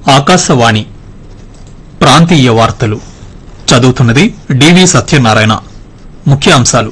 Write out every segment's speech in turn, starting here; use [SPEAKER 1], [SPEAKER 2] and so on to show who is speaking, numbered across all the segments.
[SPEAKER 1] ఆకాశవాణి ప్రాంతీయ వార్తలు చదువుతున్నది డివి సత్యనారాయణ ముఖ్యాంశాలు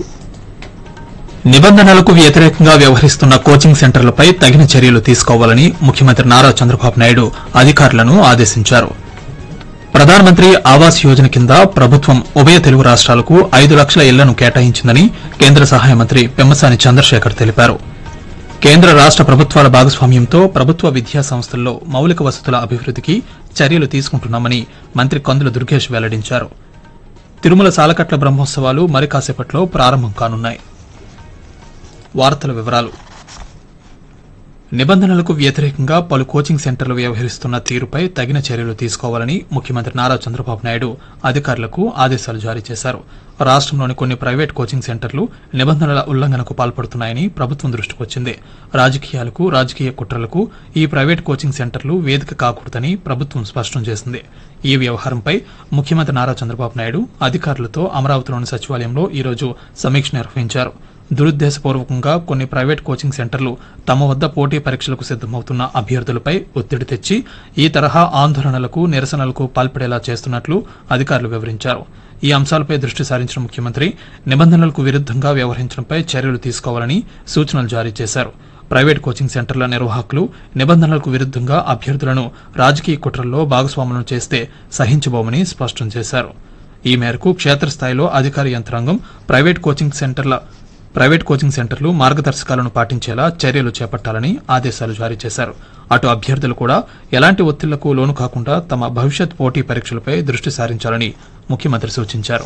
[SPEAKER 1] నిబంధనలకు వ్యతిరేకంగా వ్యవహరిస్తున్న కోచింగ్ సెంటర్లపై తగిన చర్యలు తీసుకోవాలని ముఖ్యమంత్రి నారా చంద్రబాబు నాయుడు అధికారులను ఆదేశించారు ప్రధానమంత్రి ఆవాస్ యోజన కింద ప్రభుత్వం ఉభయ తెలుగు రాష్ట్రాలకు ఐదు లక్షల ఇళ్లను కేటాయించిందని కేంద్ర సహాయ మంత్రి పెమ్మసాని చంద్రశేఖర్ తెలిపారు కేంద్ర రాష్ట ప్రభుత్వాల భాగస్వామ్యంతో ప్రభుత్వ విద్యా సంస్థల్లో మౌలిక వసతుల అభివృద్దికి చర్యలు తీసుకుంటున్నామని మంత్రి కందుల దుర్గేష్ వెల్లడించారు తిరుమల సాలకట్ల బ్రహ్మోత్సవాలు మరి కాసేపట్లో ప్రారంభం కానున్నాయి వార్తల వివరాలు నిబంధనలకు వ్యతిరేకంగా పలు కోచింగ్ సెంటర్లు వ్యవహరిస్తున్న తీరుపై తగిన చర్యలు తీసుకోవాలని ముఖ్యమంత్రి నారా చంద్రబాబు నాయుడు అధికారులకు ఆదేశాలు జారీ చేశారు రాష్ట్రంలోని కొన్ని ప్రైవేట్ కోచింగ్ సెంటర్లు నిబంధనల ఉల్లంఘనకు పాల్పడుతున్నాయని ప్రభుత్వం దృష్టికొచ్చింది రాజకీయాలకు రాజకీయ కుట్రలకు ఈ ప్రైవేట్ కోచింగ్ సెంటర్లు వేదిక కాకూడదని ప్రభుత్వం స్పష్టం చేసింది ఈ వ్యవహారంపై ముఖ్యమంత్రి నారా చంద్రబాబు నాయుడు అధికారులతో అమరావతిలోని సచివాలయంలో ఈరోజు సమీక్ష నిర్వహించారు దురుద్దేశపూర్వకంగా కొన్ని ప్రైవేట్ కోచింగ్ సెంటర్లు తమ వద్ద పోటీ పరీక్షలకు సిద్దమవుతున్న అభ్యర్థులపై ఒత్తిడి తెచ్చి ఈ తరహా ఆందోళనలకు నిరసనలకు పాల్పడేలా చేస్తున్నట్లు అధికారులు వివరించారు ఈ అంశాలపై దృష్టి సారించిన ముఖ్యమంత్రి నిబంధనలకు విరుద్దంగా వ్యవహరించడంపై చర్యలు తీసుకోవాలని సూచనలు జారీ చేశారు ప్రైవేట్ కోచింగ్ సెంటర్ల నిర్వాహకులు నిబంధనలకు విరుద్దంగా అభ్యర్థులను రాజకీయ కుట్రల్లో భాగస్వాములను చేస్తే సహించబోమని స్పష్టం చేశారు ఈ మేరకు క్షేత్రస్థాయిలో అధికార యంత్రాంగం ప్రైవేట్ కోచింగ్ సెంటర్ల ప్రైవేట్ కోచింగ్ సెంటర్లు మార్గదర్శకాలను పాటించేలా చర్యలు చేపట్టాలని ఆదేశాలు జారీ చేశారు అటు అభ్యర్థులు కూడా ఎలాంటి ఒత్తిళ్లకు లోను కాకుండా తమ భవిష్యత్ పోటీ పరీక్షలపై దృష్టి సారించాలని ముఖ్యమంత్రి సూచించారు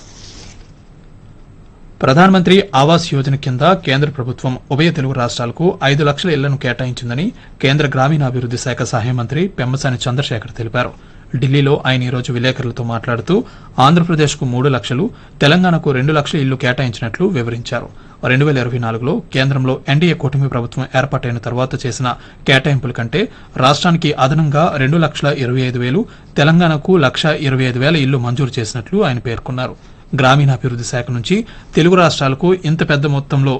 [SPEAKER 1] ప్రధానమంత్రి ఆవాస్ యోజన కింద కేంద్ర ప్రభుత్వం ఉభయ తెలుగు రాష్ట్రాలకు ఐదు లక్షల ఇళ్లను కేటాయించిందని కేంద్ర గ్రామీణాభివృద్ది శాఖ సహాయ మంత్రి పెమ్మసాని చంద్రశేఖర్ తెలిపారు ఢిల్లీలో ఆయన ఈరోజు విలేకరులతో మాట్లాడుతూ ఆంధ్రప్రదేశ్కు మూడు లక్షలు తెలంగాణకు రెండు లక్షల ఇళ్లు కేటాయించినట్లు వివరించారు రెండు వేల ఇరవై నాలుగులో కేంద్రంలో ఎన్డీఏ కూటమి ప్రభుత్వం ఏర్పాటైన తర్వాత చేసిన కేటాయింపుల కంటే రాష్ట్రానికి అదనంగా రెండు లక్షల ఇరవై ఐదు వేలు తెలంగాణకు లక్ష ఇరవై ఐదు వేల ఇళ్లు మంజూరు చేసినట్లు ఆయన పేర్కొన్నారు గ్రామీణాభివృద్ది శాఖ నుంచి తెలుగు రాష్ట్రాలకు ఇంత పెద్ద మొత్తంలో